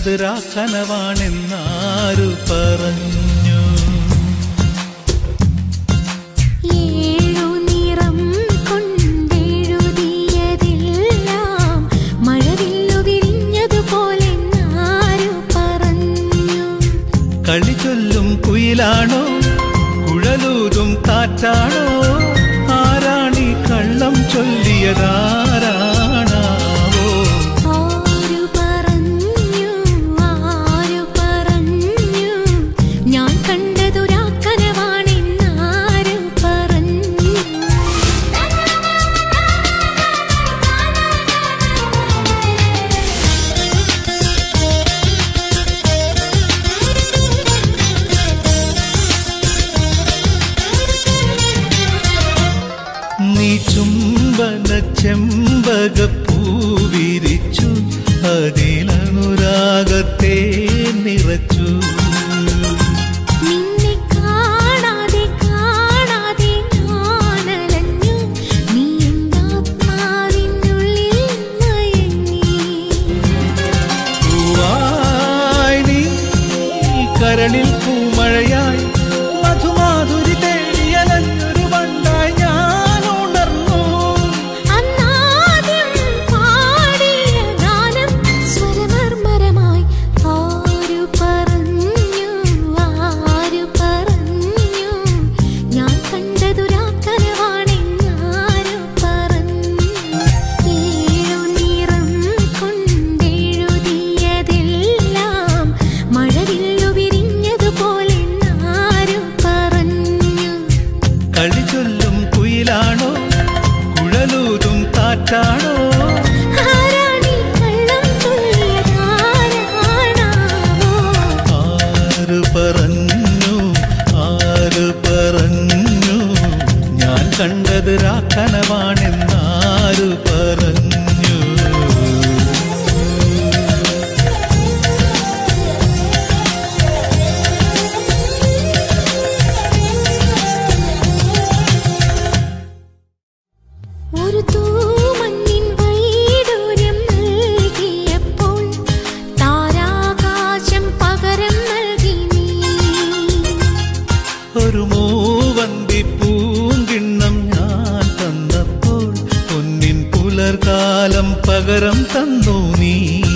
കണ്ടത് രാക്കനവാണെന്നാരു പറഞ്ഞു ഏഴു നിറം കൊണ്ടെഴുതിയതെല്ലാം മഴവില്ലു വിരിഞ്ഞതുപോലെ ആരു പറഞ്ഞു കളി ചൊല്ലും കുയിലാണോ കുഴലൂതും കാറ്റാണോ ആരാണി കള്ളം ചൊല്ലിയതാരാണാവോ ആരു പറഞ്ഞു ആരു പറഞ്ഞു ഞാൻ കണ്ടതൊരാക്കനവാണെന്നാരു പറഞ്ഞു നീ ചുംബന ചെമ്പകപ്പൂവിരിച്ചു അതിലനുരാഗത്തെ നിറച്ചു നിന്നെ കാണാതെ കാണാതെ ഞാനലഞ്ഞു നീ എന്താത്മാവിനുള്ളിൽ മയങ്ങി പൂവായി നീ കരളിൽ പൂമഴയായി മധുമാധുരി തേടിയലഞ്ഞൊരു വണ്ടായി ഞാൻ ഉണർന്നു അന്നാദ്യം പാടിയ ഗാനം സ്വരമർമരമായി ആരു പറഞ്ഞു ആരു പറഞ്ഞു ഞാൻ കണ്ടതൊരാക്കനവാണെന്നാരു പറഞ്ഞു ഏഴു നിറം കൊണ്ടെഴുതിയതെല്ലാം മഴവില്ലു വിരിഞ്ഞതുപോലെ ആരു പറഞ്ഞു കളി ചൊല്ലും കുയിലാണോ കുഴലൂതും കാറ്റാണോ ആരാണി കള്ളം ചൊല്ലിയതാരാണാവോ ആര് പറഞ്ഞു ആര് പറഞ്ഞു ഞാൻ കണ്ടത് രാക്കനവാണെന്നാര് പറഞ്ഞു ഒരു തൂമഞ്ഞിൻ വൈഡൂര്യം നൽകിയപ്പോൾ താരാകാശം പകരം നൽകി നീ ഒരു മൂവന്തി പൂങ്കിണ്ണം ഞാൻ തന്നപ്പോൾ പൊന്നിൻ പുലർകാലം പകരം തന്നു നീ